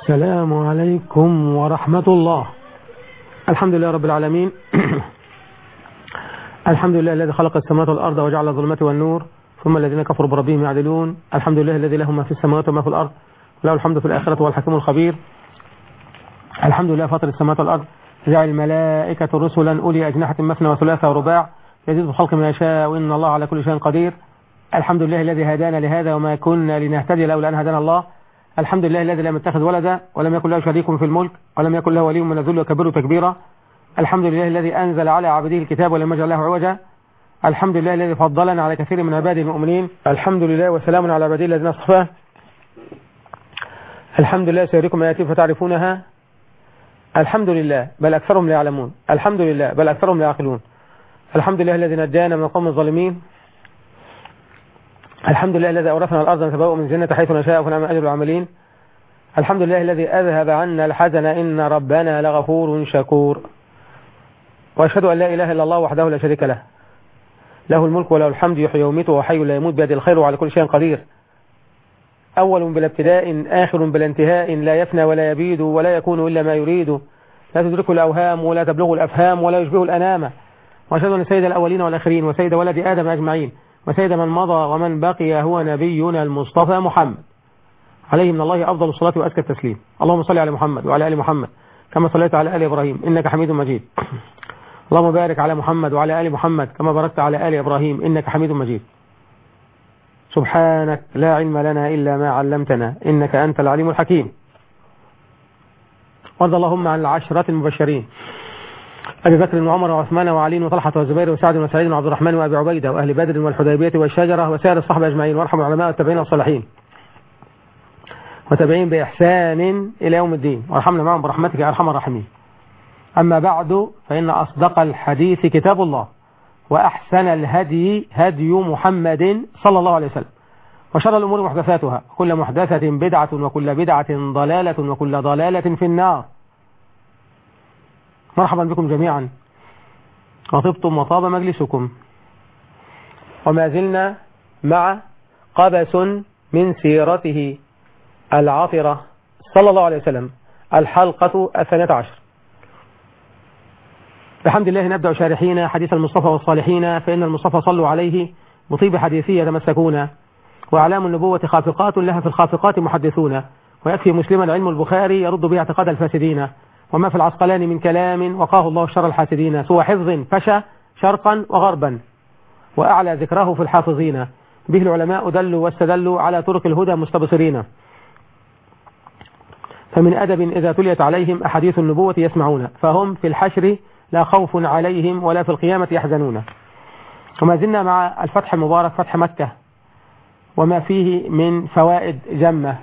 السلام عليكم ورحمة الله الحمد لله رب العالمين الحمد لله الذي خلق السماوات والأرض وجعل الظلمات والنور ثم الذين كفروا بربهم يعدلون الحمد لله الذي له ما في السماوات وما في الأرض وله الحمد في الآخرة والحكيم الخبير الحمد لله فاطر السماوات والأرض جعل الملائكة رسلا أولي أجنحة مثنى وثلاثة ورباع يزيد في الخلق ما يشاء وإن الله على كل شيء قدير الحمد لله الذي هدانا لهذا وما كنا لنهتدي لولا أن هدانا الله الحمد لله الذي لم يتخذ ولدا ولم يكن له شريك في الملك ولم يكن له ولي من الذل وكبره تكبيرا الحمد لله الذي أنزل على عبده الكتاب ولم يجعل له عوجا الحمد لله الذي فضلنا على كثير من عباده المؤمنين الحمد لله وسلام على عباده الذين اصطفاه الحمد لله سيريكم آياته فتعرفونها الحمد لله بل أكثرهم لا يعلمون الحمد لله بل أكثرهم لا يعقلون الحمد لله الذي نجانا من القوم الظالمين الحمد لله الذي أورثنا الأرض نتبوأ من جنة حيث نشاء ونعم أجر العاملين الحمد لله الذي أذهب عنا الحزن إن ربنا لغفور شكور وأشهد أن لا إله إلا الله وحده لا شريك له له الملك وله الحمد يحيي ويميت وحي لا يموت بيد الخير وعلى كل شيء قدير أول بلا ابتداء آخر بلا انتهاء لا يفنى ولا يبيد ولا يكون إلا ما يريد لا تدركه الأوهام ولا تبلغه الأفهام ولا يشبه الأنام وأشهد أن سيد الأولين والآخرين وسيد ولد آدم أجمعين وسيد من مضى ومن بقي هو نبينا المصطفى محمد عليه من الله أفضل الصلاة وأزكى التسليم اللهم صل على محمد وعلى آل محمد كما صليت على آل إبراهيم إنك حميد مجيد اللهم بارك على محمد وعلى آل محمد كما باركت على آل إبراهيم إنك حميد مجيد سبحانك لا علم لنا إلا ما علمتنا إنك أنت العليم الحكيم وارض اللهم عن العشرة المبشرين أبي بكر وعمر وعثمان وعلي وطلحة وزبير وسعد وسعيد وعبد الرحمن وأبي عبيدة وأهل بدر والحديبية والشجرة وسائر الصحبة أجمعين وارحم العلماء والتابعين والصالحين وتابعين بإحسان إلى يوم الدين وارحمنا معهم برحمتك يا أرحم الراحمين أما بعد فإن أصدق الحديث كتاب الله وأحسن الهدي هدي محمد صلى الله عليه وسلم وشر الأمور محدثاتها كل محدثة بدعة وكل بدعة ضلالة وكل ضلالة في النار مرحبا بكم جميعا وطبتم وطاب مجلسكم وما زلنا مع قبس من سيرته العاطرة صلى الله عليه وسلم الحلقة الثانية عشر بحمد الله نبدأ شارحين حديث المصطفى والصالحين فإن المصطفى صلوا عليه بطيب حديثه يتمسكون وأعلام النبوة خافقات لها في الخافقات محدثون ويكفي مسلما علم البخاري يرد به اعتقاد الفاسدين وما في العسقلان من كلام وقاه الله شر الحاسدين سوى حفظ فشى شرقا وغربا وأعلى ذكره في الحافظين به العلماء دلوا واستدلوا على طرق الهدى مستبصرين فمن أدب إذا تليت عليهم أحاديث النبوة يسمعون فهم في الحشر لا خوف عليهم ولا في القيامة يحزنون وما زلنا مع الفتح المبارك فتح مكة وما فيه من فوائد جمة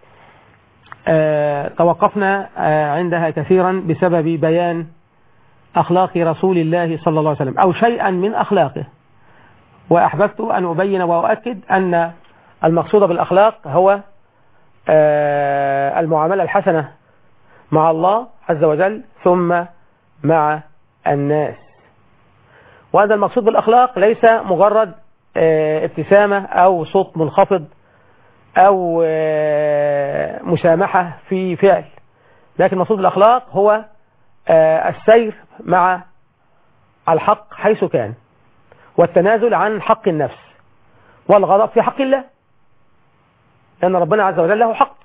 أه توقفنا أه عندها كثيرا بسبب بيان أخلاق رسول الله صلى الله عليه وسلم أو شيئا من أخلاقه وأحببت أن أبين وأؤكد أن المقصود بالأخلاق هو أه المعاملة الحسنة مع الله عز وجل ثم مع الناس وهذا المقصود بالأخلاق ليس مجرد ابتسامة أو صوت منخفض أو مسامحة في فعل لكن المقصود بالأخلاق هو السير مع الحق حيث كان والتنازل عن حق النفس والغضب في حق الله لأن ربنا عز وجل له حق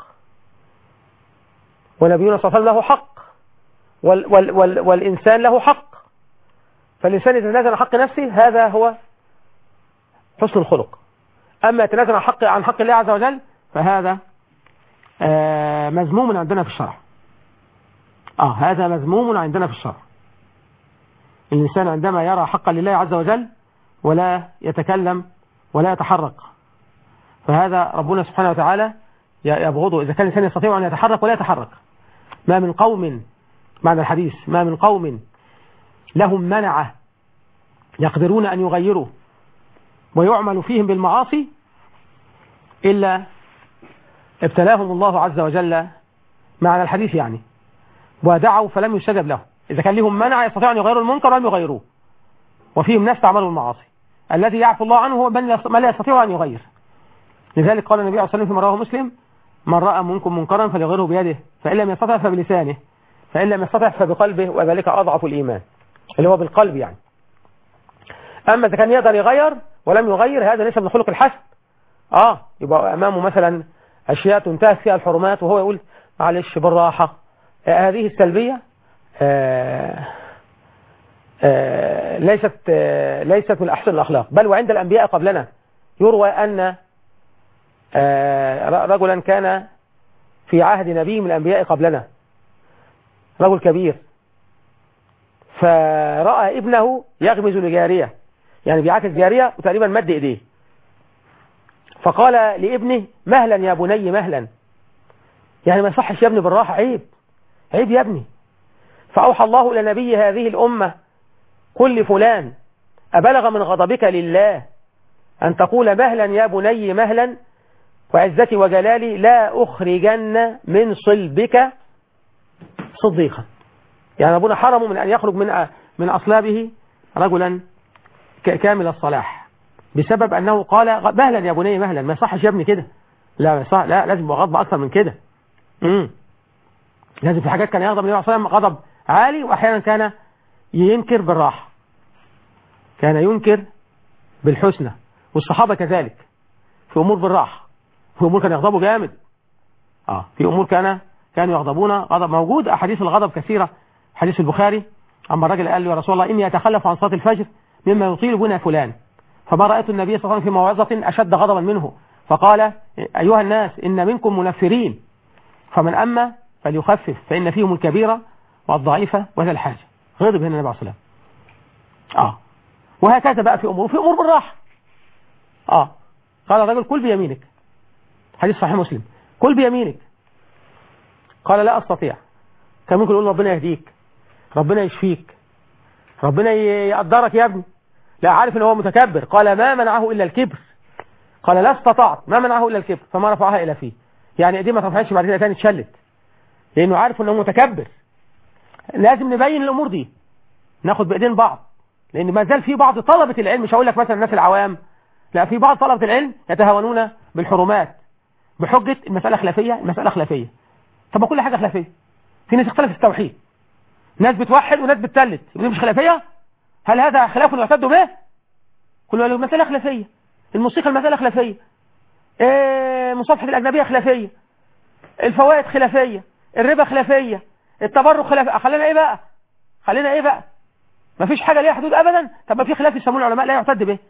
ونبينا صلى الله عليه وسلم له حق وال وال وال والإنسان له حق فالإنسان إذا تنازل عن حق نفسه هذا هو حسن الخلق أما يتنازل عن حق عن حق الله عز وجل فهذا آه مذموم عندنا في الشرع آه هذا مذموم عندنا في الشرع الإنسان عندما يرى حقا لله عز وجل ولا يتكلم ولا يتحرك فهذا ربنا سبحانه وتعالى يبغضه إذا كان الإنسان يستطيع أن يتحرك ولا يتحرك ما من قوم معنى الحديث ما من قوم لهم منعة يقدرون أن يغيروا ويعمل فيهم بالمعاصي إلا ابتلاهم الله عز وجل معنى الحديث يعني ودعوا فلم يستجب لهم إذا كان لهم منع يستطيع أن يغيروا المنكر ولم يغيروه وفيهم ناس تعملوا المعاصي الذي يعفو الله عنه هو من لا يستطيع أن يغير لذلك قال النبي عليه الصلاة والسلام فيما رواه مسلم من رأى منكم منكرا فليغيره بيده فإن لم يستطع فبلسانه فإن لم يستطع فبقلبه وذلك أضعف الإيمان اللي هو بالقلب يعني أما إذا كان يقدر يغير ولم يغير هذا ليس من خلق الحسن آه يبقى أمامه مثلا أشياء تنتهك فيها الحرمات وهو يقول معلش بالراحة آه هذه السلبية آه آه ليست آه ليست من أحسن الأخلاق بل وعند الأنبياء قبلنا يروى أن آه رجلا كان في عهد نبي من الأنبياء قبلنا رجل كبير فرأى ابنه يغمز لجارية يعني بيعاكس جارية وتقريبا مد ايديه فقال لابنه مهلا يا بني مهلا يعني ما يصحش يا ابني بالراحة عيب عيب يا ابني فأوحى الله إلى نبي هذه الأمة قل لفلان أبلغ من غضبك لله أن تقول مهلا يا بني مهلا وعزتي وجلالي لا أخرجن من صلبك صديقا يعني أبونا حرمه من أن يخرج من من أصلابه رجلا كامل الصلاح بسبب أنه قال مهلا يا بني مهلا ما يصحش يا ابني كده لا ما يصح لا لازم غضب أكثر من كده امم لازم في حاجات كان يغضب النبي صلى الله عليه وسلم غضب عالي وأحيانا كان ينكر بالراحة كان ينكر بالحسنى والصحابة كذلك في أمور بالراحة في أمور كان يغضبوا جامد آه في أمور كان كانوا يغضبون غضب موجود أحاديث الغضب كثيرة حديث البخاري أما الرجل قال له يا رسول الله إني أتخلف عن صلاة الفجر مما يطيل بنا فلان فما رأيت النبي صلى الله عليه وسلم في موعظة أشد غضبا منه فقال أيها الناس إن منكم منفرين فمن أما فليخفف فإن فيهم الكبيرة والضعيفة وذا الحاجة غضب هنا النبي عليه الصلاة آه وهكذا بقى في أمور في أمور بالراحة آه قال الرجل كل بيمينك حديث صحيح مسلم كل بيمينك قال لا أستطيع كان ممكن يقول ربنا يهديك ربنا يشفيك ربنا يقدرك يا ابني لا عارف ان هو متكبر قال ما منعه الا الكبر قال لا استطعت ما منعه الا الكبر فما رفعها الى فيه يعني ايديه ما ترفعش بعد كده تاني اتشلت لانه عارف انه متكبر لازم نبين الامور دي ناخد بايدين بعض لان ما زال في بعض طلبه العلم مش هقول لك مثلا الناس العوام لا في بعض طلبه العلم يتهاونون بالحرمات بحجه المساله خلافيه المساله خلافيه طب ما كل حاجه خلافيه في ناس اختلف في التوحيد ناس بتوحد وناس بتثلث دي مش خلافيه هل هذا خلاف يعتد به كل له مسألة خلافية الموسيقى المسألة خلافية إيه مصافحة الأجنبية خلافية الفوائد خلافية الربا خلافية التبرك خلافية خلينا ايه بقى خلينا ايه بقى مفيش حاجة ليها حدود ابدا طب ما في خلاف يسموه العلماء لا يعتد به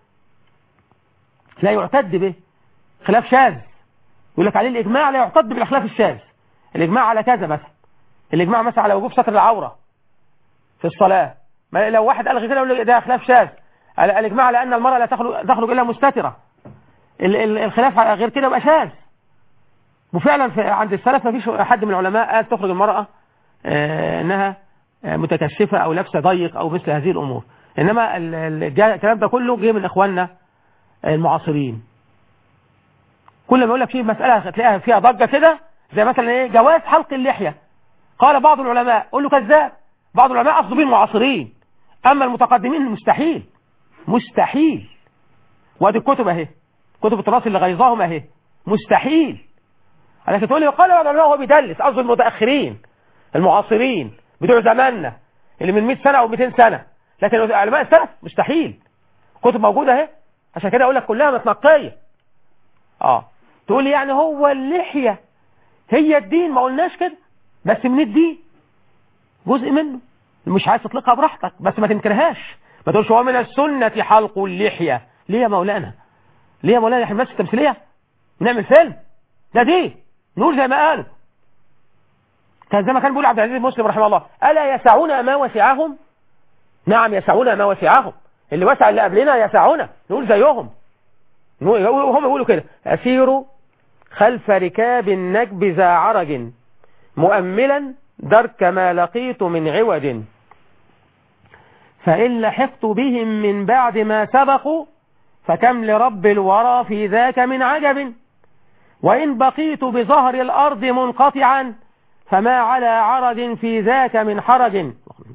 لا يعتد به خلاف شاذ يقول لك عليه الاجماع لا يعتد بالاخلاف الشاذ الاجماع على كذا مثلا الاجماع مثلا على وجوب ستر العورة في الصلاة ما لو واحد قال غير كده يقول ده خلاف شاذ الاجماع على ان المرأة لا تخرج تخرج الا مستترة الخلاف غير كده يبقى شاذ وفعلا في عند السلف ما فيش حد من العلماء قال تخرج المرأة آه انها متكشفة او لابسه ضيق او مثل هذه الامور انما الكلام ده كله جه من اخواننا المعاصرين كل ما يقول لك في مسألة تلاقيها فيها ضجة كده زي مثلا ايه جواز حلق اللحية قال بعض العلماء قول له كذاب بعض العلماء قصدوا بيه المعاصرين اما المتقدمين مستحيل مستحيل وادي الكتب اهي كتب التراث اللي غيظاهم اهي مستحيل لكن تقول لي قال العلماء هو بيدلس قصده المتاخرين المعاصرين بتوع زماننا اللي من 100 سنه او 200 سنه لكن علماء السلف مستحيل كتب موجوده اهي عشان كده اقول لك كلها متنقيه اه تقول لي يعني هو اللحيه هي الدين ما قلناش كده بس من الدين جزء منه مش عايز تطلقها براحتك بس ما تنكرهاش ما تقولش هو من السنة حلق اللحية ليه يا مولانا ليه يا مولانا احنا بس التمثيلية نعمل فيلم ده دي نقول زي ما قالوا كان زي ما كان بيقول عبد العزيز مسلم رحمه الله ألا يسعون ما وسعهم نعم يسعون ما وسعهم اللي وسع اللي قبلنا يسعون نقول زيهم هم يقولوا كده أسيروا خلف ركاب النجب ذا عرج مؤملا درك ما لقيت من عوج فإن لحقت بهم من بعد ما سبقوا فكم لرب الورى في ذاك من عجب وإن بقيت بظهر الأرض منقطعا فما على عرج في ذاك من حرج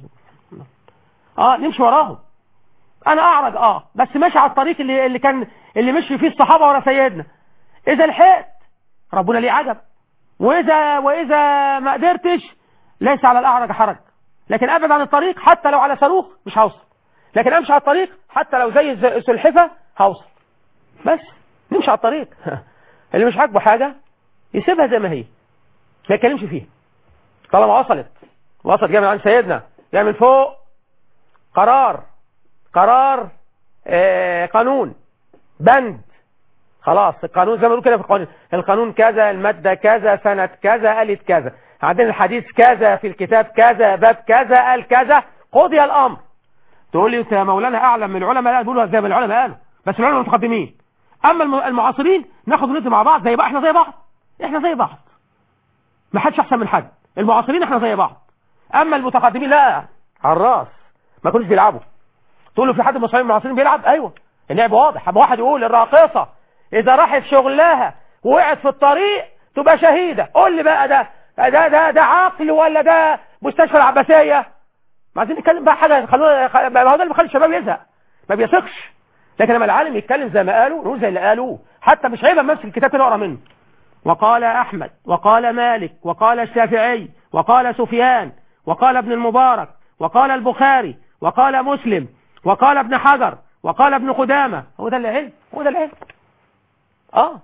آه نمشي وراهم أنا أعرج آه بس ماشي على الطريق اللي, اللي كان اللي مشي فيه الصحابة ورا سيدنا إذا لحقت ربنا ليه عجب واذا واذا ما قدرتش ليس على الاعرج حرج لكن ابعد عن الطريق حتى لو على صاروخ مش هوصل لكن امشي على الطريق حتى لو زي الز- السلحفه هوصل بس نمشي على الطريق اللي مش عاجبه حاجه يسيبها زي ما هي ما يتكلمش فيها طالما وصلت وصلت جايه من عند سيدنا جايه من فوق قرار قرار آه قانون بند خلاص القانون زي ما بيقولوا كده في القانون القانون كذا المادة كذا سنة كذا قالت كذا عندنا الحديث كذا في الكتاب كذا باب كذا قال كذا قضي الأمر تقول لي انت يا مولانا اعلم من العلماء لا تقولوا زي ما العلماء قالوا بس العلماء متقدمين اما الم- المعاصرين ناخد وندي مع بعض زي بعض احنا زي بعض احنا زي بعض ما حدش احسن من حد المعاصرين احنا زي بعض اما المتقدمين لا على الراس ما كانوش بيلعبوا تقول له في حد من المصريين المعاصرين بيلعب ايوه اللعب واضح اما واحد يقول الراقصه اذا راحت شغلها وقعت في الطريق تبقى شهيده قول لي بقى ده ده ده ده عقل ولا ده مستشفى العباسيه ما عايزين نتكلم بقى حاجه خلونا خل- ما هو ده اللي بيخلي الشباب يزهق ما بيثقش لكن لما العالم يتكلم زي ما قالوا نقول زي اللي قالوه حتى مش عيب اما امسك الكتاب كده اقرا منه وقال احمد وقال مالك وقال الشافعي وقال سفيان وقال ابن المبارك وقال البخاري وقال مسلم وقال ابن حجر وقال ابن قدامه هو ده العلم هو ده العلم اه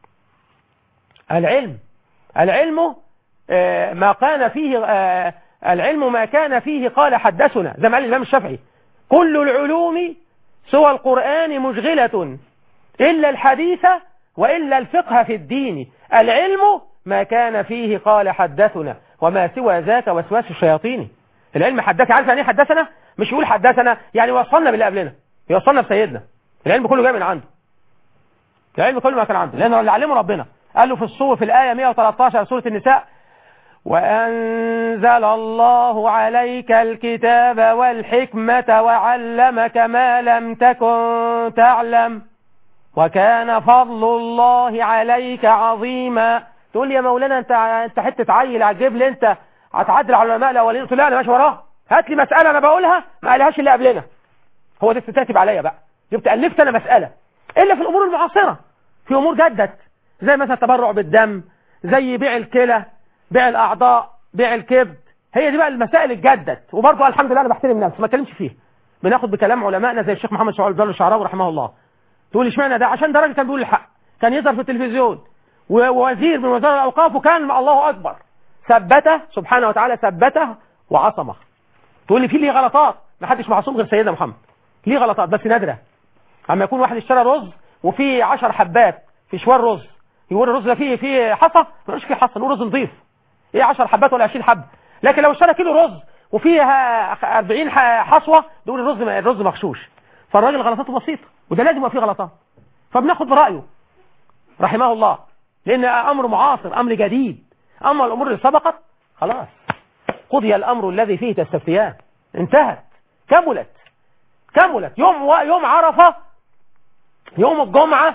العلم العلم آه، ما كان فيه آه، العلم ما كان فيه قال حدثنا زي ما قال الإمام الشافعي كل العلوم سوى القرآن مشغلة إلا الحديث وإلا الفقه في الدين العلم ما كان فيه قال حدثنا وما سوى ذاك وسواس الشياطين العلم حدث عارف يعني ايه حدثنا مش يقول حدثنا يعني وصلنا باللي قبلنا يوصلنا بسيدنا العلم كله جاي من عنده العلم كله ما كان عنده لأن اللي علمه ربنا قال له في الصور في الآية 113 سورة النساء وأنزل الله عليك الكتاب والحكمة وعلمك ما لم تكن تعلم وكان فضل الله عليك عظيما تقول لي يا مولانا انت انت حته عيل هتجيب لي انت هتعدل على العلماء الاولين قلت له لا انا ماشي وراها هات لي مساله انا بقولها ما قالهاش اللي قبلنا هو ده تتكتب عليا بقى جبت الفت انا مساله الا في الامور المعاصره في امور جدت زي مثلا التبرع بالدم زي بيع الكلى بيع الاعضاء بيع الكبد هي دي بقى المسائل الجدت وبرضه الحمد لله انا بحترم نفسي ما اتكلمش فيها بناخد بكلام علمائنا زي الشيخ محمد شعوب الجلال الشعراوي رحمه الله تقول لي اشمعنى ده عشان ده راجل كان بيقول الحق كان يظهر في التلفزيون و- ووزير من وزارة الأوقاف وكان مع الله أكبر ثبته سبحانه وتعالى ثبته وعصمه تقول لي في ليه غلطات ما حدش معصوم غير سيدنا محمد ليه غلطات بس نادرة اما يكون واحد اشترى رز وفيه 10 حبات في شوار رز يقول الرز ده فيه فيه حصى ما فيه حصى نقول رز نظيف ايه 10 حبات ولا 20 حبه لكن لو اشترى كيلو رز وفيها 40 ح- حصوه نقول الرز الرز مغشوش فالراجل غلطاته بسيطه وده لازم يبقى فيه غلطات فبناخد برايه رحمه الله لان امر معاصر امر جديد اما الامور اللي سبقت خلاص قضي الامر الذي فيه تستفتيان انتهت كملت كملت يوم و... يوم عرفه يوم الجمعه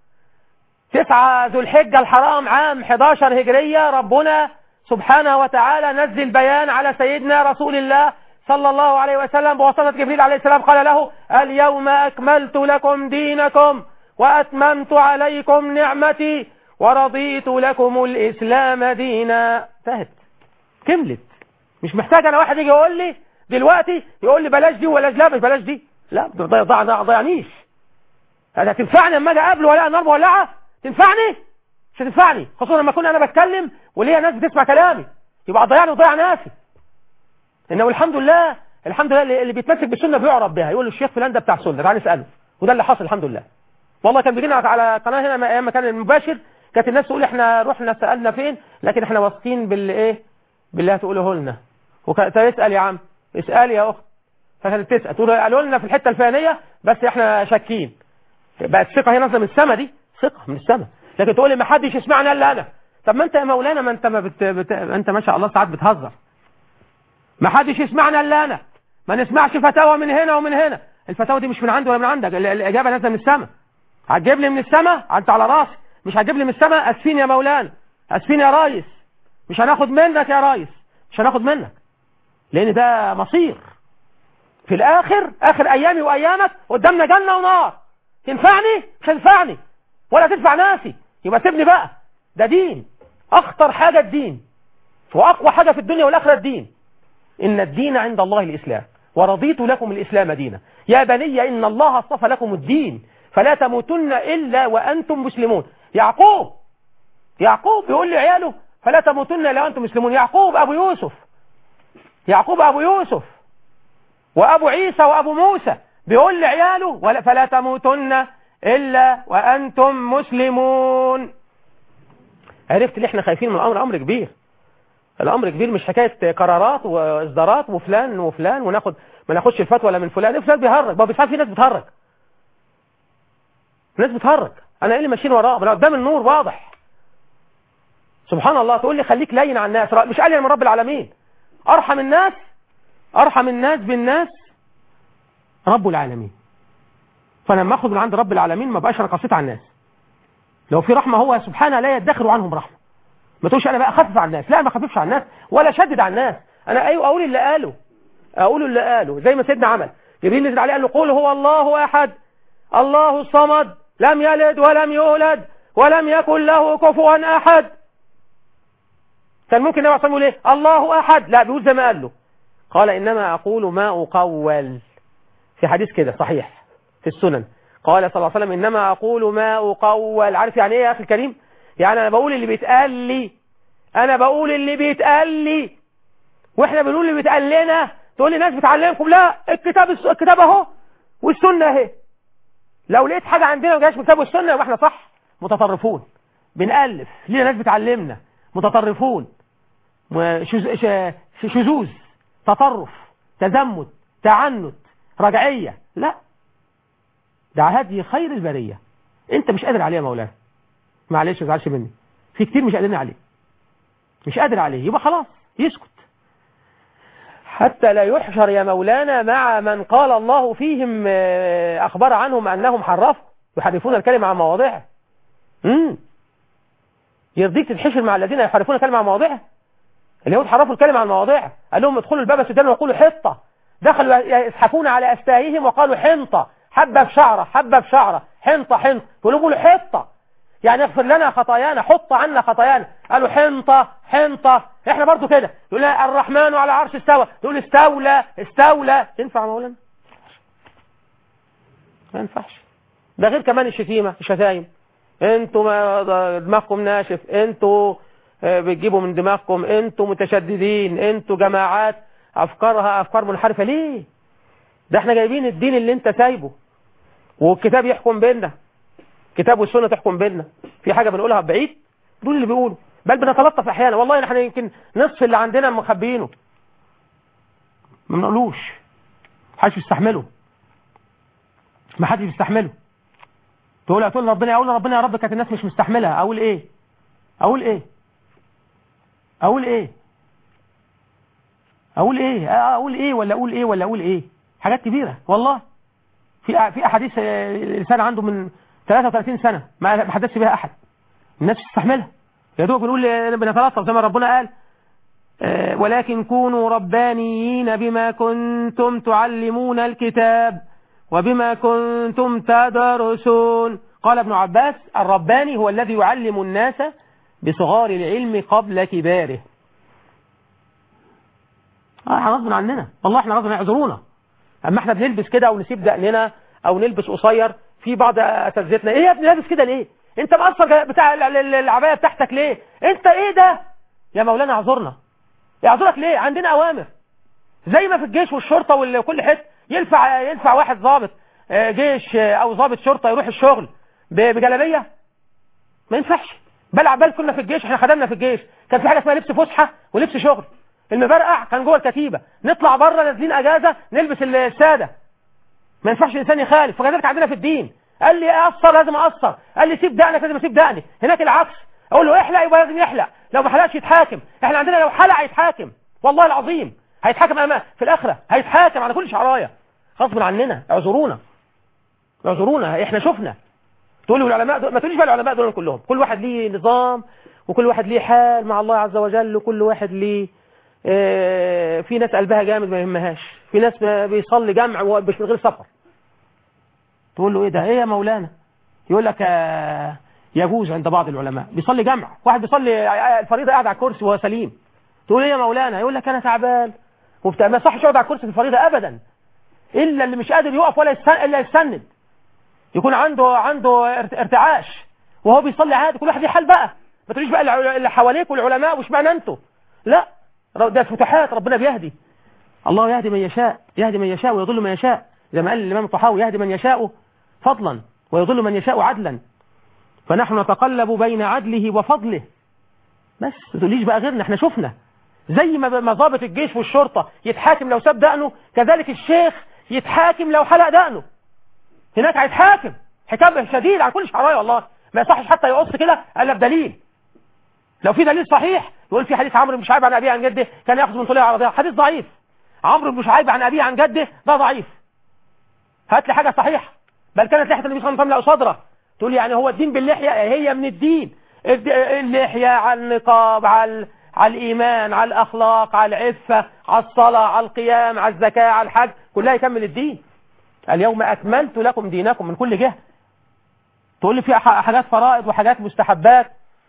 تسعة ذو الحجة الحرام عام 11 هجرية ربنا سبحانه وتعالى نزل بيان على سيدنا رسول الله صلى الله عليه وسلم بواسطة جبريل عليه السلام قال له اليوم أكملت لكم دينكم وأتممت عليكم نعمتي ورضيت لكم الإسلام دينا انتهت كملت مش محتاج أنا واحد يجي يقول لي دلوقتي يقول لي بلاش دي ولا لا مش بلاش دي لا ضيع ضيع ضيع ضيعنيش هذا تنفعني لما اجي اقابله ولا نار مولعه تنفعني مش هتنفعني خصوصا لما اكون انا بتكلم وليا ناس بتسمع كلامي يبقى ضيعني وضيع ناسي انه الحمد لله الحمد لله اللي اللي بيتمسك بالسنه بيعرف بها يقول له الشيخ فلان ده بتاع سنه تعال نساله وده اللي حصل الحمد لله والله كان بيجينا على قناه هنا ايام ما كان المباشر كانت الناس تقول احنا رحنا سالنا فين لكن احنا واثقين بالايه بالله هتقوله لنا وكانت اسال يا عم اسالي يا اخت فكانت تسال تقول قالوا لنا في الحته الفلانيه بس احنا شاكين بقت الثقه هي نازله من السما دي ثقه من السما لكن تقول لي ما حدش يسمعنا الا انا طب ما انت يا مولانا ما انت ما بت... بت... انت ما شاء الله ساعات بتهزر ما حدش يسمعنا الا انا ما نسمعش فتاوى من هنا ومن هنا الفتاوى دي مش من عندي ولا من عندك ال- الاجابه نازله من السما هتجيب لي من السما انت على راسي مش هتجيب لي من السما اسفين يا مولانا اسفين يا ريس مش هناخد منك يا ريس مش هناخد منك لان ده مصير في الاخر اخر ايامي وايامك قدامنا جنه ونار تنفعني مش هتنفعني ولا تنفع ناسي يبقى سيبني بقى ده دين اخطر حاجة الدين واقوى حاجة في الدنيا والاخرة الدين ان الدين عند الله الاسلام ورضيت لكم الاسلام دينا يا بني ان الله اصطفى لكم الدين فلا تموتن الا وانتم مسلمون يعقوب يعقوب بيقول لعياله فلا تموتن الا وانتم مسلمون يعقوب ابو يوسف يعقوب ابو يوسف وابو عيسى وابو موسى بيقول لعياله ولا فلا تموتن الا وانتم مسلمون عرفت اللي احنا خايفين من الامر امر كبير الامر كبير مش حكايه قرارات واصدارات وفلان وفلان وناخد ما ناخدش الفتوى ولا من فلان فلان بيهرج ما بيفعل في ناس بتهرج ناس بتهرج انا ايه اللي ماشيين وراه انا قدام النور واضح سبحان الله تقول لي خليك لين على الناس مش قال من رب العالمين ارحم الناس ارحم الناس بالناس رب العالمين فانا لما اخذ من عند رب العالمين ما بقاش انا قصيت على الناس لو في رحمه هو سبحانه لا يدخر عنهم رحمه ما تقولش انا بقى اخفف على الناس لا ما اخففش على الناس ولا شدد على الناس انا ايوه اقول اللي قاله اقول اللي قاله زي ما سيدنا عمل جبريل نزل عليه قال له قول هو الله احد الله الصمد لم يلد ولم يولد ولم يكن له كفوا احد كان ممكن النبي صلى الله عليه وسلم يقول ايه الله احد لا بيقول زي ما قال له قال انما اقول ما اقول في حديث كده صحيح في السنن قال صلى الله عليه وسلم انما اقول ما اقول عارف يعني ايه يا اخي الكريم يعني انا بقول اللي بيتقال لي انا بقول اللي بيتقال لي واحنا بنقول اللي بيتقال لنا تقول لي ناس بتعلمكم لا الكتاب الكتاب اهو والسنه اهي لو لقيت حاجه عندنا ما جاش من الكتاب والسنه يبقى احنا صح متطرفون بنالف لينا ناس بتعلمنا متطرفون شذوذ تطرف تزمت تعنت رجعيه لا ده هدي خير البريه انت مش قادر عليه يا مولانا معلش ما تزعلش مني في كتير مش قادرين عليه مش قادر عليه يبقى خلاص يسكت حتى لا يحشر يا مولانا مع من قال الله فيهم أخبر عنهم أنهم حرفوا يحرفون الكلمة عن مواضعه امم يرضيك تتحشر مع الذين يحرفون الكلمة عن مواضعه اليهود حرفوا الكلمة عن مواضعه قال لهم ادخلوا الباب سجانا وقولوا حطة دخلوا يزحفون على أستاههم وقالوا حنطة حبة في شعرة حبة في شعرة حنطة حنطة يقولوا قولوا حطة يعني اغفر لنا خطايانا حط عنا خطايانا قالوا حنطة حنطة احنا برضو كده يقول الرحمن على عرش استوى تقول استولى استولى ينفع مولانا ما ينفعش ده غير كمان الشتيمة الشتايم انتوا دماغكم ناشف انتوا بتجيبوا من دماغكم انتوا متشددين انتوا جماعات افكارها افكار منحرفة ليه ده احنا جايبين الدين اللي انت سايبه والكتاب يحكم بيننا كتاب والسنة تحكم بيننا في حاجة بنقولها بعيد دول اللي بيقولوا بل بنتلطف احيانا والله احنا يمكن نصف اللي عندنا مخبيينه ما بنقولوش محدش بيستحمله ما حدش بيستحمله تقول تقول ربنا اقول ربنا يا رب كانت الناس مش مستحملها اقول ايه اقول ايه اقول ايه اقول ايه اقول ايه ولا اقول ايه ولا اقول ايه حاجات كبيرة والله في في احاديث لسان عنده من 33 سنة ما حدثش بها احد الناس تستحملها يا دوب بنقول بنتلطف زي ما ربنا قال آه ولكن كونوا ربانيين بما كنتم تعلمون الكتاب وبما كنتم تدرسون قال ابن عباس الرباني هو الذي يعلم الناس بصغار العلم قبل كباره اه احنا غصب عننا والله احنا غصب يعذرونا اما احنا بنلبس كده او نسيب دقننا او نلبس قصير في بعض اساتذتنا ايه يا ابني لابس كده ليه انت مقصر بتاع العبايه بتاعتك ليه انت ايه ده يا مولانا اعذرنا يعذرك ليه عندنا اوامر زي ما في الجيش والشرطه وكل حته ينفع ينفع واحد ضابط جيش او ضابط شرطه يروح الشغل بجلابيه ما ينفعش بل عبال كنا في الجيش احنا خدمنا في الجيش كان في حاجه اسمها لبس فسحه ولبس شغل المبرقع كان جوه الكتيبه نطلع بره نازلين اجازه نلبس الساده ما ينفعش الانسان يخالف وكذلك عندنا في الدين قال لي اقصر لازم اقصر قال لي سيب دقنك لازم اسيب دقني هناك العكس اقول له احلق يبقى لازم يحلق لو ما حلقش يتحاكم احنا عندنا لو حلق يتحاكم والله العظيم هيتحاكم امام في الاخره هيتحاكم على كل شعرايه غصب عننا اعذرونا اعذرونا احنا شفنا تقول لي العلماء ما تقوليش بقى العلماء دول كلهم كل واحد ليه نظام وكل واحد ليه حال مع الله عز وجل وكل واحد ليه اه في ناس قلبها جامد ما يهمهاش في ناس بيصلي جمع مش من غير سفر تقول له ايه ده ايه يا مولانا يقول لك اه يجوز عند بعض العلماء بيصلي جمع واحد بيصلي الفريضة قاعد على الكرسي وهو سليم تقول ايه يا مولانا يقول لك انا تعبان وبتاع ما صحش يقعد على الكرسي في الفريضة ابدا الا اللي مش قادر يقف ولا يستن... الا يستند يكون عنده عنده ارت- ارتعاش وهو بيصلي عادي كل واحد ليه حال بقى ما تقوليش بقى الع- اللي حواليك والعلماء وش معنى انتوا لا ر- ده فتوحات ربنا بيهدي الله يهدي من يشاء يهدي من يشاء ويضل من يشاء زي ما قال الامام الطحاوي يهدي من يشاء فضلا ويضل من يشاء عدلا فنحن نتقلب بين عدله وفضله بس ما تقوليش بقى غيرنا احنا شفنا زي ما ما ضابط الجيش والشرطة يتحاكم لو ساب دقنه كذلك الشيخ يتحاكم لو حلق دقنه هناك هيتحاكم حكام شديد على كل شعرايه والله ما يصحش حتى يقص كده الا بدليل لو في دليل صحيح يقول في حديث عمرو بن شعيب عن ابيه عن جده كان ياخذ من طليع عرضيه حديث ضعيف عمرو بن شعيب عن ابيه عن جده ده ضعيف هات لي حاجه صحيحه بل كانت لحيه النبي صلى الله عليه وسلم لا صدره تقول لي يعني هو الدين باللحيه هي من الدين الد- اللحيه على النقاب على ال- على الايمان على الاخلاق على العفه على الصلاه على القيام على الزكاه على الحج كلها يكمل الدين اليوم اكملت لكم دينكم من كل جهه تقول لي في ح- حاجات فرائض وحاجات مستحبات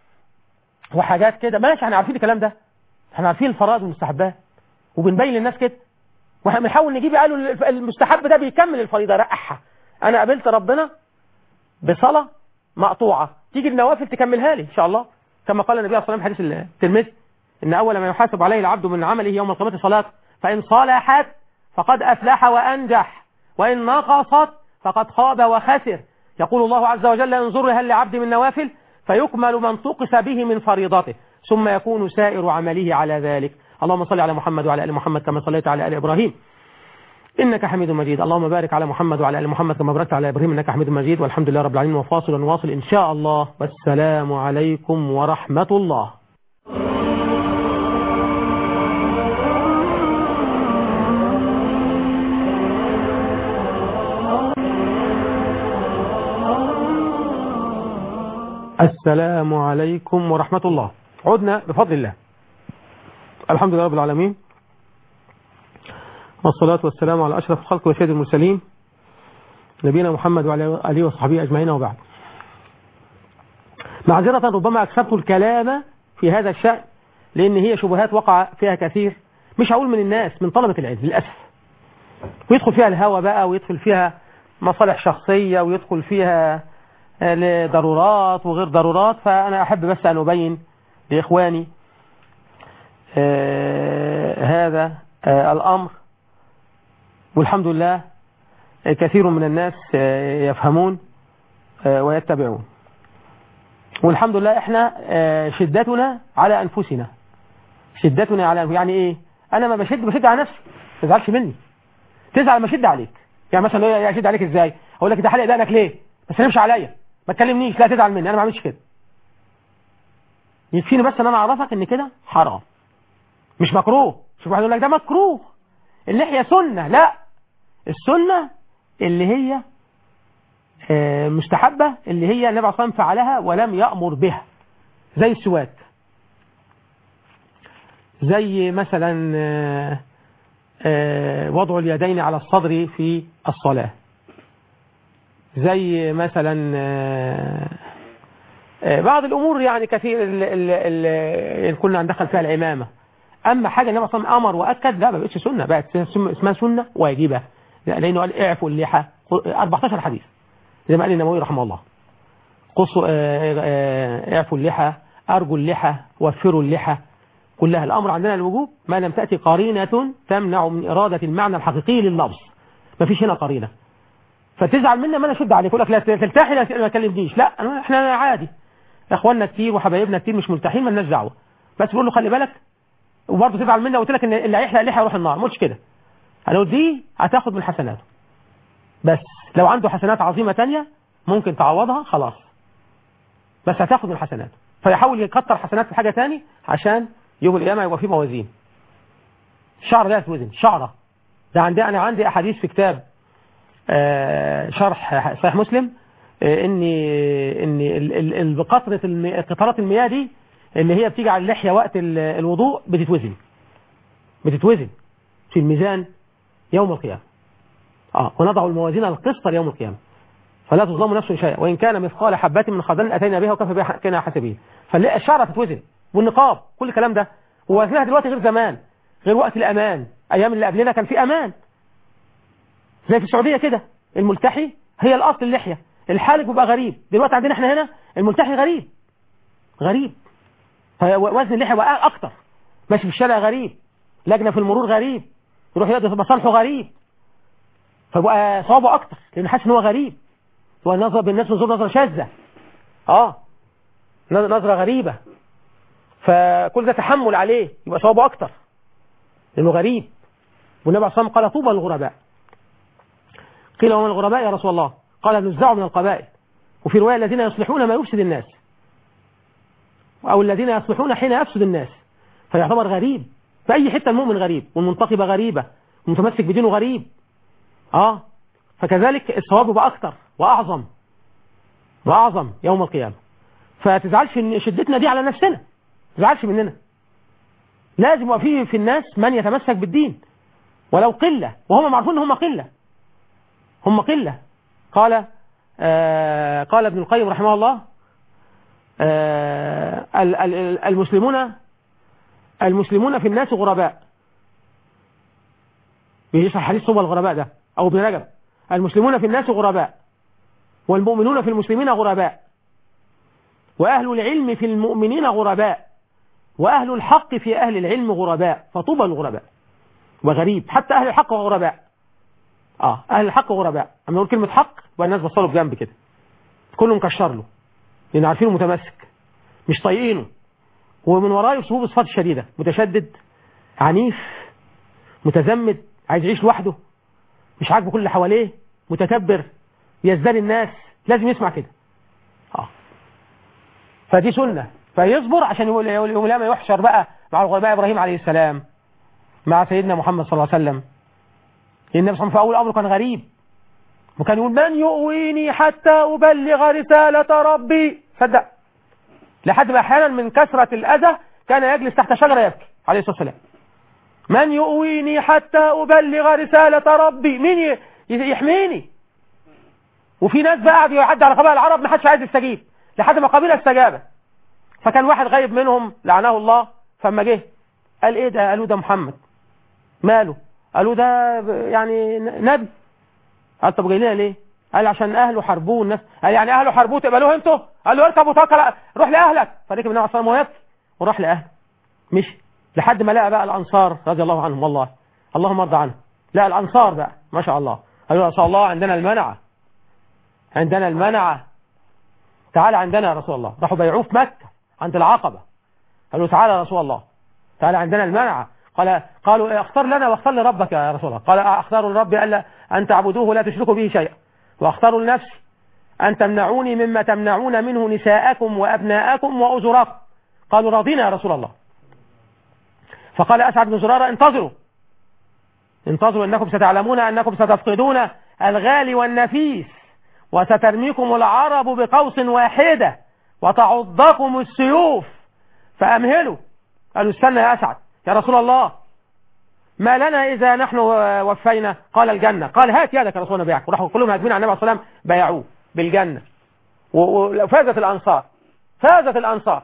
وحاجات كده ماشي احنا عارفين الكلام ده احنا عارفين الفرائض والمستحبات وبنبين للناس كده واحنا بنحاول نجيب قالوا الف- المستحب ده بيكمل الفريضه رقعها انا قابلت ربنا بصلاه مقطوعه تيجي النوافل تكملها لي ان شاء الله كما قال النبي صلى الله عليه وسلم في حديث الترمذي ان اول ما يحاسب عليه العبد من عمله يوم القيامه صلاه فان صلحت فقد افلح وانجح وان نقصت فقد خاب وخسر يقول الله عز وجل انظر هل لعبد من نوافل فيكمل من طقس به من فريضته ثم يكون سائر عمله على ذلك اللهم صل على محمد وعلى ال محمد كما صليت على ال ابراهيم إنك حميد مجيد اللهم بارك على محمد وعلى آل محمد كما باركت على إبراهيم إنك حميد مجيد والحمد لله رب العالمين وفاصل ونواصل إن شاء الله والسلام عليكم ورحمة الله السلام عليكم ورحمة الله عدنا بفضل الله الحمد لله رب العالمين والصلاة والسلام على أشرف الخلق وسيد المرسلين نبينا محمد وعلى آله وصحبه أجمعين وبعد معذرة ربما أكثرت الكلام في هذا الشأن لأن هي شبهات وقع فيها كثير مش هقول من الناس من طلبة العلم للأسف ويدخل فيها الهوى بقى ويدخل فيها مصالح شخصية ويدخل فيها آه، لضرورات وغير ضرورات فأنا أحب بس أن أبين لإخواني آه، هذا آه، الأمر والحمد لله آه، كثير من الناس آه، يفهمون آه، ويتبعون والحمد لله احنا آه، شدتنا على أنفسنا شدتنا على يعني ايه انا ما بشد بشد على نفسي ما تزعلش مني تزعل ما اشد عليك يعني مثلا لو اشد عليك ازاي اقول لك انت حالق دقنك ليه ما تسلمش عليا ما تكلمنيش لا تزعل مني انا ما بعملش كده يكفيني بس ان انا اعرفك ان كده حرام مش مكروه شوف واحد يقول لك ده مكروه اللحيه سنه لا السنه اللي هي آه، مستحبه اللي هي النبي عليه الصلاه والسلام فعلها ولم يامر بها زي السواك زي مثلا آه، آه، وضع اليدين على الصدر في الصلاة زي مثلا آه، آه، بعض الأمور يعني كثير اللي كنا ندخل فيها العمامة أما حاجة النبي صلى الله عليه وسلم أمر وأكد لا ما بقتش سنة بقت سم- اسمها سنة واجبة لا، لأنه قال اعفوا اللحى 14 حديث زي ما قال النووي رحمه الله قصوا آه، آه، اعفوا اللحى أرجوا اللحى وفروا اللحى كلها الأمر عندنا الوجوب ما لم تأتي قرينة تمنع من إرادة المعنى الحقيقي لللفظ ما فيش هنا قرينة فتزعل منا ما انا اشد عليك يقول لك لا تلتحي لا ما تكلمنيش لا أنا- احنا عادي اخواننا كتير وحبايبنا كتير مش ملتحين مالناش دعوه بس بقول له خلي بالك وبرضه تزعل منا وقلت لك ان اللي هيحلق لحيه يروح النار ما قلتش كده انا قلت دي هتاخد من حسناته بس لو عنده حسنات عظيمه تانية ممكن تعوضها خلاص بس هتاخد من حسناته فيحاول يكتر حسنات في حاجه تاني عشان يوم القيامه يبقى فيه موازين شعر لا يتوزن شعره ده عندي انا عندي احاديث في كتاب آه، شرح صحيح مسلم آه، ان ان ال- ال- ال- بقطره الم- قطرات المياه دي اللي هي بتيجي على اللحيه وقت ال- الوضوء بتتوزن بتتوزن في الميزان يوم القيامه اه ونضع الموازين القسط ليوم القيامه فلا تظلم نفس شيئا وإن كان مثقال حبة من خردل أتينا بها وكفى بها كنا حاسبين فالشعر تتوزن والنقاب كل الكلام ده ووزنها دلوقتي غير زمان غير وقت الأمان أيام اللي قبلنا كان في أمان زي في السعودية كده الملتحي هي الأصل اللحية الحالق بيبقى غريب دلوقتي عندنا احنا هنا الملتحي غريب غريب وزن اللحية بقى أكتر ماشي في الشارع غريب لجنة في المرور غريب يروح يقضي مصالحه غريب فبقى صوابه أكتر لأنه حاسس إن هو غريب هو نظرة بالناس نظر نظرة شاذة اه نظرة غريبة فكل ده تحمل عليه يبقى صوابه أكتر لأنه غريب والنبي عليه الصلاة والسلام قال طوبى للغرباء قيل ومن الغرباء يا رسول الله قال نزعوا من القبائل وفي رواية الذين يصلحون ما يفسد الناس أو الذين يصلحون حين يفسد الناس فيعتبر غريب في أي حتة المؤمن غريب والمنتقبة غريبة والمتمسك بدينه غريب آه فكذلك الصواب يبقى أكتر وأعظم وأعظم يوم القيامة فتزعلش ان شدتنا دي على نفسنا تزعلش مننا لازم يبقى فيه في الناس من يتمسك بالدين ولو قلة وهم معروفون ان هم قلة هم قلة قال آه قال ابن القيم رحمه الله آه المسلمون المسلمون في الناس غرباء بيشرح حديث صوب الغرباء ده او ابن رجب المسلمون في الناس غرباء والمؤمنون في المسلمين غرباء وأهل العلم في المؤمنين غرباء وأهل الحق في أهل العلم غرباء فطوبى الغرباء وغريب حتى أهل الحق غرباء آه أهل الحق غرباء أما نقول كلمة حق يبقى الناس بصلوا بجنب كده كله مكشر له لأن عارفينه متمسك مش طايقينه ومن وراه يصبوه بصفات شديدة متشدد عنيف متزمت عايز يعيش لوحده مش عاجبه كل اللي حواليه متكبر يزدري الناس لازم يسمع كده اه فدي سنة فيصبر عشان يقول يوم القيامة يحشر بقى مع الغرباء إبراهيم عليه السلام مع سيدنا محمد صلى الله عليه وسلم النبي صلى الله عليه وسلم في أول أمره كان غريب وكان يقول من يؤويني حتى أبلغ رسالة ربي صدق لحد ما أحيانا من كثرة الأذى كان يجلس تحت شجرة يبكي عليه الصلاة والسلام من يؤويني حتى أبلغ رسالة ربي مين يحميني وفي ناس بقى قعدوا يعدي على قبائل العرب ما حدش عايز يستجيب لحد ما قبيله استجابت فكان واحد غايب منهم لعنه الله فما جه قال ايه ده قالوا ده محمد ماله قالوا ده يعني نبي قال طب جاي لنا ليه قال عشان اهله حاربوه الناس قال يعني اهله حاربوه تقبلوه انتوا قال له اركب وتوكل روح لاهلك فركب النبي صلى الله عليه وسلم وراح لاهله مشي لحد ما لقى بقى الانصار رضي الله عنهم والله اللهم ارضى عنهم لا الانصار بقى ما شاء الله قالوا يا رسول الله عندنا المنعه عندنا المنعه تعالى عندنا يا رسول الله راحوا بيعوه في مكة عند العقبة قالوا تعالى يا رسول الله تعالى عندنا المنعة قال قالوا اختار لنا واختار لربك يا رسول الله قال اختار لربي ألا أن تعبدوه ولا تشركوا به شيئا واختار لنفسي أن تمنعوني مما تمنعون منه نساءكم وأبناءكم وأزراكم قالوا راضينا يا رسول الله فقال أسعد بن زرارة انتظروا انتظروا إنكم ستعلمون أنكم ستفقدون الغالي والنفيس وسترميكم العرب بقوس واحدة وتعضكم السيوف فأمهلوا قالوا استنى يا أسعد يا رسول الله ما لنا إذا نحن وفينا قال الجنة قال هات يدك يا رسول الله بيعك وراحوا كلهم هاجمين على النبي صلى الله عليه وسلم بايعوه بالجنة وفازت الأنصار فازت الأنصار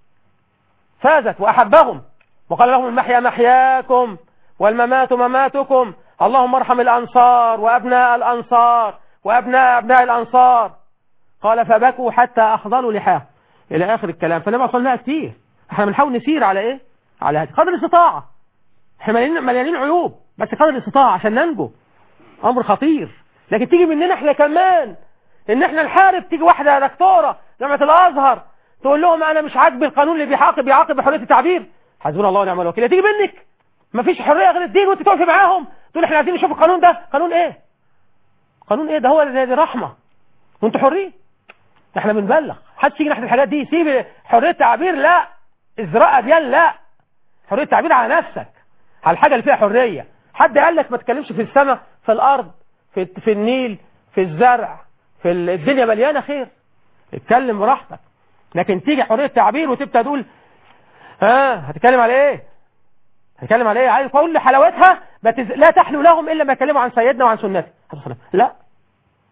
فازت وأحبهم وقال لهم المحيا محياكم والممات مماتكم اللهم ارحم الأنصار وأبناء الأنصار وأبناء أبناء الأنصار قال فبكوا حتى أخضلوا لحاه إلى آخر الكلام فالنبي صلى الله عليه وسلم كتير احنا بنحاول نسير على إيه على هذه قدر الاستطاعة احنا مليانين, مليانين عيوب بس قدر الاستطاعة عشان ننجو أمر خطير لكن تيجي مننا احنا كمان ان احنا نحارب تيجي واحدة دكتورة جامعة الأزهر تقول لهم أنا مش عاجبي القانون اللي بيعاقب بيعاقب بحرية التعبير حسبنا الله ونعم الوكيل تيجي منك مفيش حرية غير الدين وانت تقفي معاهم تقول احنا عايزين نشوف القانون ده قانون ايه قانون ايه ده هو دي رحمة وانتوا حرين احنا بنبلغ حدش يجي ناحيه الحاجات دي سيب حريه التعبير لا ازراء اديان لا حريه التعبير على نفسك على الحاجه اللي فيها حريه حد قال لك ما تتكلمش في السماء في الارض في في النيل في الزرع في الدنيا مليانه خير اتكلم براحتك لكن تيجي حريه التعبير وتبدا تقول ها آه هتتكلم على ايه هتتكلم على ايه عايز اقول حلاوتها بتز... لا تحلو لهم الا ما يكلموا عن سيدنا وعن سنته لا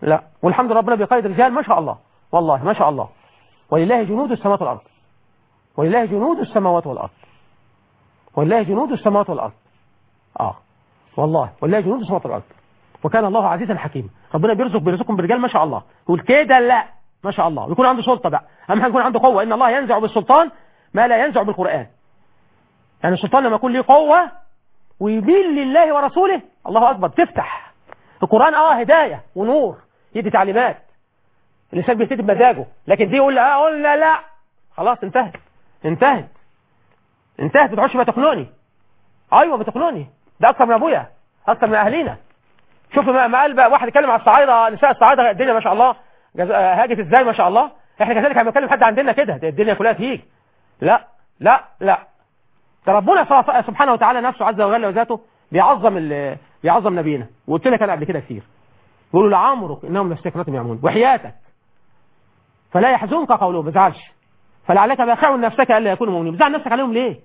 لا والحمد لله ربنا بيقيد الرجال ما شاء الله والله ما شاء الله ولله جنود السماوات والارض ولله جنود السماوات والارض ولله جنود السماوات والارض اه والله ولله جنود السماوات والارض وكان الله عزيزا حكيما ربنا بيرزق بيرزقكم برجال ما شاء الله يقول كده لا ما شاء الله ويكون عنده سلطه بقى اهم حاجه يكون عنده قوه ان الله ينزع بالسلطان ما لا ينزع بالقران يعني السلطان لما يكون له قوه ويميل لله ورسوله الله اكبر تفتح القران اه هدايه ونور يدي تعليمات الانسان بيهتدي بمزاجه لكن دي يقول اه قلنا لا خلاص انتهت انتهت انتهت ما تقعدش ما تخنقني ايوه بتخنقني ده اكتر من ابويا اكتر من اهالينا شوف ما ما قال بقى واحد يتكلم على الصعايده نساء الصعايده الدنيا ما شاء الله جز... آه، هاجت ازاي ما شاء الله احنا كذلك لما نتكلم حد عندنا كده ده الدنيا كلها تهيج لا لا لا ده ربنا ص- سبحانه وتعالى نفسه عز وجل وذاته بيعظم ال... بيعظم نبينا وقلت لك انا قبل كده كتير يقولوا لعمرك انهم لسكنتهم يعملون وحياتك فلا يحزنك قولهم ما تزعلش فلعلك باخع نفسك الا يكونوا مؤمنين بتزعل نفسك عليهم ليه؟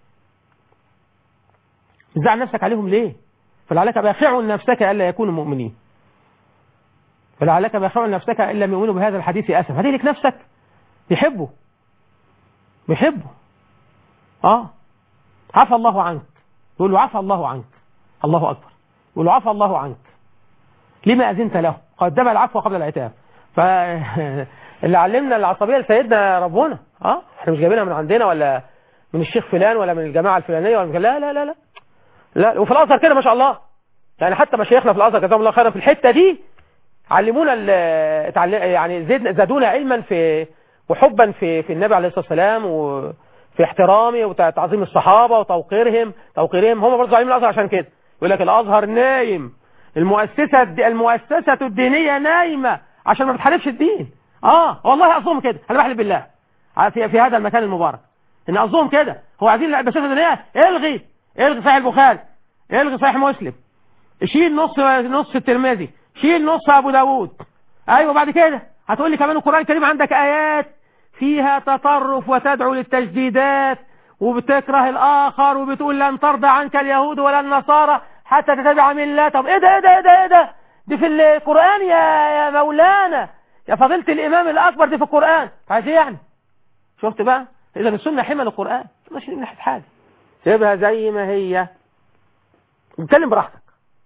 بتزعل نفسك عليهم ليه؟ فلعلك باخع نفسك الا يكونوا مؤمنين فلعلك باخع نفسك ان لم يؤمنوا بهذا الحديث اسف هتهلك نفسك بيحبه بيحبه اه عفى الله عنك يقول له عفى الله عنك الله اكبر يقول له عفى الله عنك لما اذنت له قدم العفو قبل العتاب ف اللي علمنا العصبيه لسيدنا ربنا اه احنا مش جايبينها من عندنا ولا من الشيخ فلان ولا من الجماعه الفلانيه ولا من لا لا لا لا لا وفي الازهر كده ما شاء الله يعني حتى مشايخنا في الازهر جزاهم الله خيرا في الحته دي علمونا ال- اتعل- يعني زيد زادونا علما في وحبا في في النبي عليه الصلاه والسلام وفي احترامه وتعظيم الصحابه وتوقيرهم توقيرهم هم برضه علموا الازهر عشان كده يقول لك الازهر نايم المؤسسه الد- المؤسسه الدينيه نايمه عشان ما بتحاربش الدين اه والله اظن كده انا بحلف بالله في في هذا المكان المبارك ان اظن كده هو عايزين المؤسسه الدينيه الغي الغي صحيح البخاري الغي صحيح مسلم شيل نص نص الترمذي شيل نص ابو داوود ايوه بعد كده هتقول لي كمان القران الكريم عندك ايات فيها تطرف وتدعو للتجديدات وبتكره الاخر وبتقول لن ترضى عنك اليهود ولا النصارى حتى تتبع ملتهم ايه ده ايه ده ايه ده ايه ده دي في القران يا يا مولانا يا فضيله الامام الاكبر دي في القران عايز ايه يعني شفت بقى اذا السنه حمل القران مش من ناحيه حاجه سيبها زي ما هي اتكلم براحتك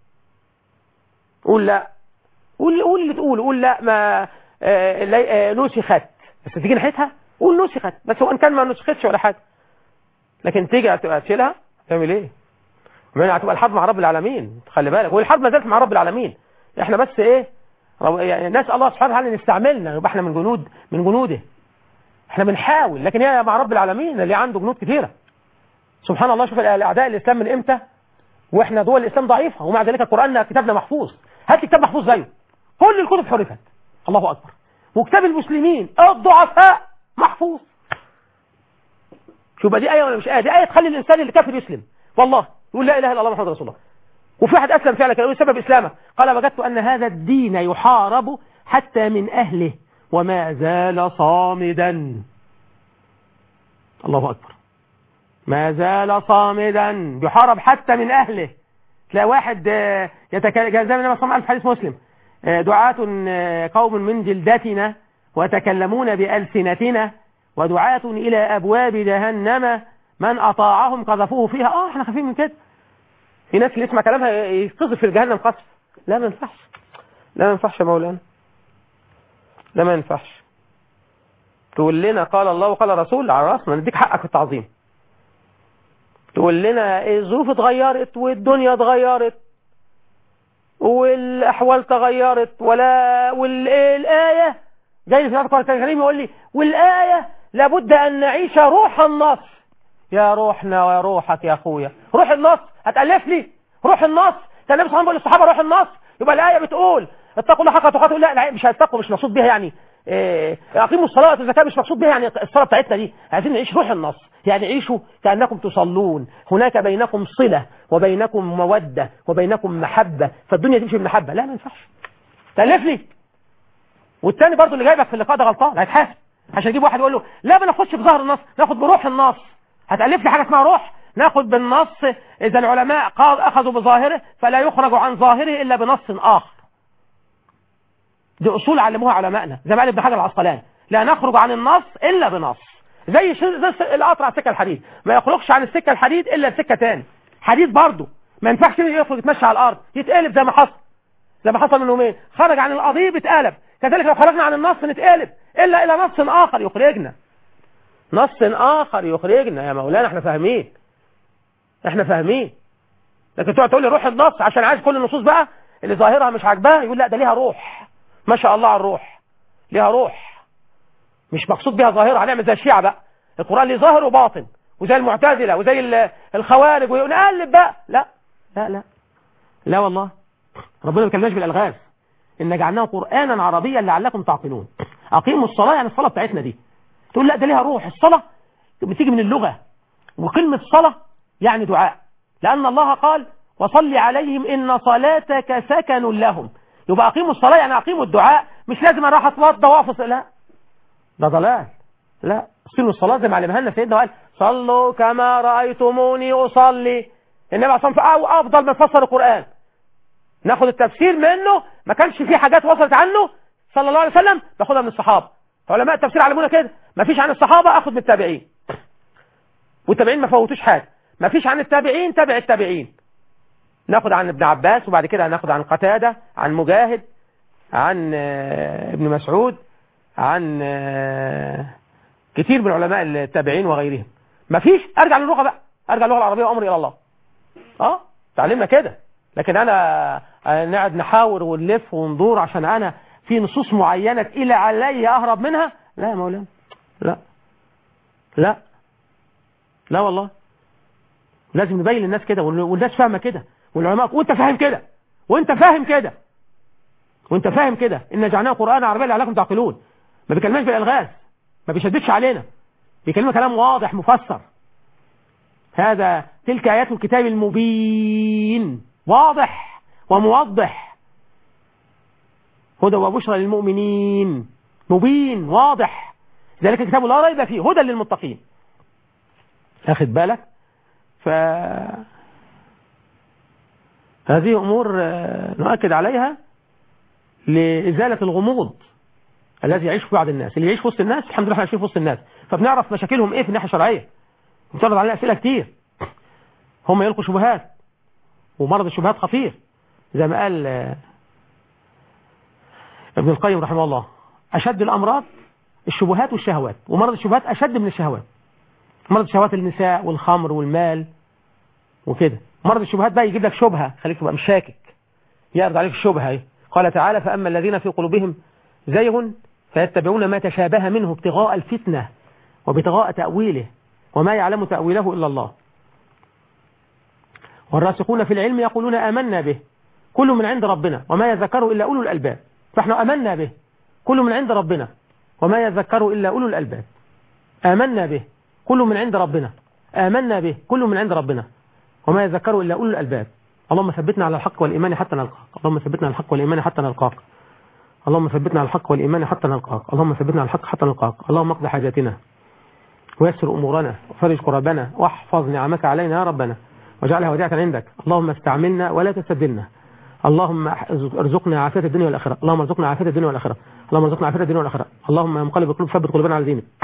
قول لا قول قول اللي تقوله قول لا ما آه لا- آه نسخت بس تيجي ناحيتها قول نسخت بس وان كان ما نسختش ولا حاجه لكن تيجي هتبقى تشيلها تعمل ايه؟ ما هتبقى الحرب مع رب العالمين خلي بالك والحرب ما زالت مع رب العالمين احنا بس ايه رب- يعني نسال الله سبحانه وتعالى ان يستعملنا يبقى احنا من جنود من جنوده احنا بنحاول لكن هي مع رب العالمين اللي عنده جنود كثيره سبحان الله شوف الاعداء الاسلام من امتى واحنا دول الاسلام ضعيفه ومع ذلك القران كتابنا محفوظ هات لي كتاب محفوظ زيه كل الكتب حرفت الله اكبر وكتاب المسلمين الضعفاء محفوظ شوف بقى دي ايه ولا مش ايه دي ايه تخلي الانسان اللي كافر يسلم والله يقول لا اله الا الله محمد رسول الله وفي واحد اسلم فعلا كان يقول سبب اسلامه قال وجدت ان هذا الدين يحارب حتى من اهله وما زال صامدا الله اكبر ما زال صامدا يحارب حتى من أهله تلاقي واحد آه، يتكلم زي ما صلى في حديث مسلم آه، دعاة آه، قوم من جلدتنا وتكلمون بألسنتنا ودعاة إلى أبواب جهنم من أطاعهم قذفوه فيها آه احنا خايفين من كده في ناس اللي يسمع كلامها يقذف في الجهنم قذف لا ما ينفعش لا ما ينفعش يا مولانا لا ما ينفعش تقول لنا قال الله وقال الرسول على راسنا نديك حقك في التعظيم تقول لنا إيه الظروف اتغيرت والدنيا اتغيرت والأحوال تغيرت ولا والآية جاي في القرآن الكريم يقول لي والآية لابد أن نعيش روح النص يا روحنا ويا روحك يا أخويا روح النص هتألف لي روح النص كان النبي صلى الله عليه وسلم بيقول للصحابة روح النص يبقى الآية بتقول اتقوا الله حق تقاته لا لا مش هتقوا مش مقصود بها يعني إيه، اقيموا الصلاة والزكاة مش مقصود بها يعني الصلاة بتاعتنا دي عايزين نعيش روح النص يعني عيشوا كأنكم تصلون هناك بينكم صلة وبينكم مودة وبينكم محبة فالدنيا تمشي بالمحبة لا ما ينفعش تألف لي والتاني برضو اللي جايبك في اللقاء ده غلطان هيتحاسب عشان يجيب واحد يقول له لا ما ناخدش بظهر النص ناخد بروح النص هتألف لي حاجة اسمها روح ناخد بالنص إذا العلماء قال أخذوا بظاهره فلا يخرج عن ظاهره إلا بنص آخر دي أصول علموها علمائنا زي ما قال ابن حجر العسقلاني لا نخرج عن النص إلا بنص زي ش- زي القطر على السكة الحديد ما يخرجش عن السكة الحديد إلا السكة تاني حديد برضه ما ينفعش يخرج يتمشى على الأرض يتقلب زي ما حصل زي ما حصل من يومين خرج عن القضية بيتقلب كذلك لو خرجنا عن النص نتقلب إلا إلى نص آخر يخرجنا نص آخر يخرجنا يا مولانا احنا فاهمين احنا فاهمين لكن تقعد تقول لي روح النص عشان عايز كل النصوص بقى اللي ظاهرها مش عاجباه يقول لا ده ليها روح ما شاء الله على الروح ليها روح مش مقصود بها ظاهرها هنعمل زي الشيعة بقى القرآن ليه ظاهر وباطن وزي المعتزلة وزي ال- الخوارج ونقلب بقى لا لا لا لا والله ربنا ما بيكلمناش بالالغاز ان جعلناه قرانا عربيا لعلكم تعقلون اقيموا الصلاه يعني الصلاه بتاعتنا دي تقول لا ده ليها روح الصلاه بتيجي من اللغه وكلمه صلاه يعني دعاء لان الله قال وصل عليهم ان صلاتك سكن لهم يبقى اقيموا الصلاه يعني اقيموا الدعاء مش لازم اروح اتوضى واقف لا ده ضلال لا صلوا الصلاه زي ما علمها لنا سيدنا وقال صلوا كما رايتموني اصلي النبي عليه الصلاه والسلام افضل من فسر القران ناخد التفسير منه ما كانش فيه حاجات وصلت عنه صلى الله عليه وسلم باخدها من الصحابه علماء التفسير علمونا كده ما فيش عن الصحابه اخد من التابعين والتابعين ما فوتوش حاجه ما فيش عن التابعين تابع التابعين ناخد عن ابن عباس وبعد كده هناخد عن قتاده عن مجاهد عن آه، ابن مسعود عن آه، كتير من علماء التابعين وغيرهم ما فيش ارجع للغه بقى ارجع للغه العربيه وامري الى الله اه تعلمنا كده لكن انا آه، نقعد نحاور ونلف وندور عشان انا في نصوص معينة تقيلة علي اهرب منها لا يا مولانا لا لا لا والله لازم نبين للناس كده وال- والناس فاهمة كده والعلماء وانت فاهم كده وانت فاهم كده وانت فاهم كده ان جعلناه قرآن عربيا لعلكم تعقلون ما بيكلمناش بالالغاز ما بيشددش علينا بيكلمنا كلام واضح مفسر هذا تلك آيات الكتاب المبين واضح وموضح هدى وبشرى للمؤمنين مبين واضح ذلك الكتاب لا ريب فيه هدى للمتقين اخد بالك ف هذه أمور آه، نؤكد عليها لإزالة الغموض الذي يعيش في بعض الناس اللي يعيش في وسط الناس الحمد لله احنا عايشين في وسط الناس فبنعرف مشاكلهم ايه في الناحية الشرعية بتعرض علينا أسئلة كتير هم يلقوا شبهات ومرض الشبهات خطير زي ما قال آه، ابن القيم رحمه الله أشد الأمراض الشبهات والشهوات ومرض الشبهات أشد من الشهوات مرض شهوات النساء والخمر والمال وكده مرض الشبهات بقى يجيب لك شبهة خليك تبقى مش شاكك يعرض عليك الشبهة اهي قال تعالى فأما الذين في قلوبهم زيغ فيتبعون ما تشابه منه ابتغاء الفتنة وابتغاء تأويله وما يعلم تأويله إلا الله والراسخون في العلم يقولون آمنا به كل من عند ربنا وما يذكره إلا أولو الألباب فاحنا آمنا به كل من عند ربنا وما يذكره إلا أولو الألباب آمنا به كل من عند ربنا آمنا به كل من عند ربنا وما يذكره إلا أولو الألباب اللهم ثبتنا على الحق والإيمان حتى نلقاك اللهم ثبتنا على الحق والإيمان حتى نلقاك اللهم ثبتنا على الحق والإيمان حتى نلقاك اللهم ثبتنا على الحق حتى نلقاك اللهم اقض حاجاتنا ويسر أمورنا وفرج كربنا واحفظ نعمك علينا يا ربنا واجعلها وديعة عندك اللهم استعملنا ولا تستبدلنا اللهم ارزقنا عافية الدنيا والآخرة اللهم ارزقنا عافية الدنيا والآخرة اللهم ارزقنا عافية الدنيا والآخرة اللهم يا مقلب القلوب ثبت قلوبنا على دينك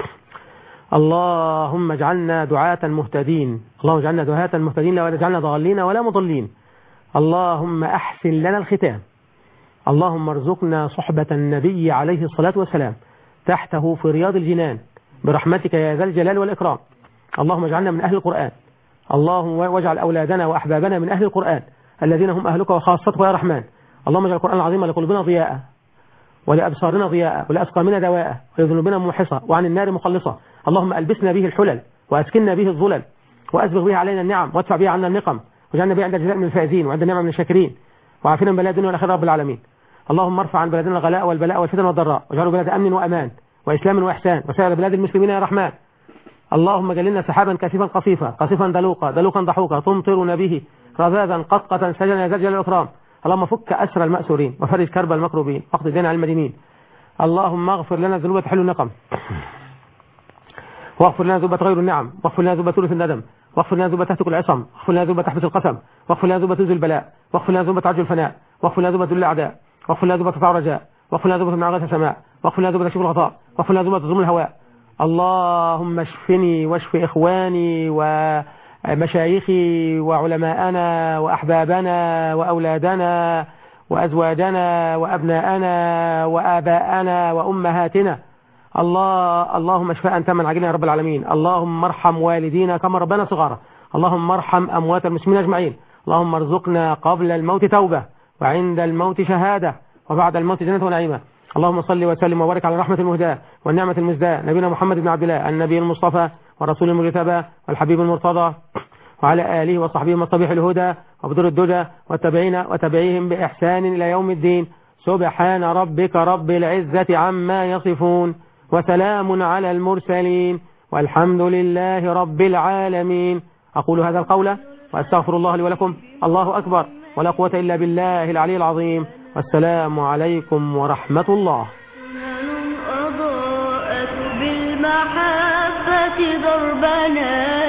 اللهم اجعلنا دعاة مهتدين اللهم اجعلنا دعاة مهتدين ولا تجعلنا ضالين ولا مضلين اللهم أحسن لنا الختام اللهم ارزقنا صحبة النبي عليه الصلاة والسلام تحته في رياض الجنان برحمتك يا ذا الجلال والإكرام اللهم اجعلنا من أهل القرآن اللهم واجعل أولادنا وأحبابنا من أهل القرآن الذين هم أهلك وخاصتك يا رحمن اللهم اجعل القرآن العظيم لقلوبنا ضياء ولأبصارنا ضياء ولأسقامنا دواء ولذنوبنا محصة وعن النار مخلصة اللهم ألبسنا به الحلل وأسكننا به الظلل وأسبغ به علينا النعم وادفع به عنا النقم واجعلنا به عند الجزاء من الفائزين وعند النعمة من الشاكرين وعافنا من بلاء الدنيا والآخرة رب العالمين اللهم ارفع عن بلدنا الغلاء والبلاء والفتن والضراء واجعله بلد أمن وأمان وإسلام وإحسان وسائر بلاد المسلمين يا رحمن اللهم جللنا سحابا كثيفا قصيفا قصيفا دلوقا دلوقا ضحوكا تمطرنا به رذاذا قطقة سجنا يا ذا الجلال والإكرام اللهم فك أسر المأسورين وفرج كرب المكروبين واقض الدين على المدينين اللهم اغفر لنا ذنوب تحل النقم واغفر لنا ذنوب غير النعم واغفر لنا ذنوب ثلث الندم واغفر لنا ذنوب تهتك العصم واغفر لنا ذنوب تحبس القسم واغفر لنا ذنوب تنزل البلاء واغفر لنا ذنوب تعجل الفناء واغفر لنا ذنوب ذل الأعداء واغفر لنا ذنوب تطاع رجاء واغفر لنا ذنوبنا من عغاث السماء واغفر لنا ذنوبنا شكر الغطاء واغفر لنا ذنوبنا تظلم الهواء اللهم اشفني واشف إخواني ومشايخي وعلماءنا وأحبابنا وأولادنا وأزواجنا وأبناءنا وآباءنا وأمهاتنا الله اللهم اشفاء أنت من عجلنا يا رب العالمين اللهم ارحم والدينا كما ربنا صغارا اللهم ارحم أموات المسلمين أجمعين اللهم ارزقنا قبل الموت توبة وعند الموت شهادة وبعد الموت جنة ونعيمة اللهم صل وسلم وبارك على رحمة المهداة والنعمة المزداة نبينا محمد بن عبد الله النبي المصطفى ورسول المجتبى والحبيب المرتضى وعلى آله وصحبه مصابيح الهدى وبدر الدجى والتابعين وتابعيهم بإحسان إلى يوم الدين سبحان ربك رب العزة عما يصفون وسلام على المرسلين والحمد لله رب العالمين أقول هذا القول وأستغفر الله لي ولكم الله أكبر ولا قوة إلا بالله العلي العظيم والسلام عليكم ورحمة الله أضاءت بالمحبة ضربنا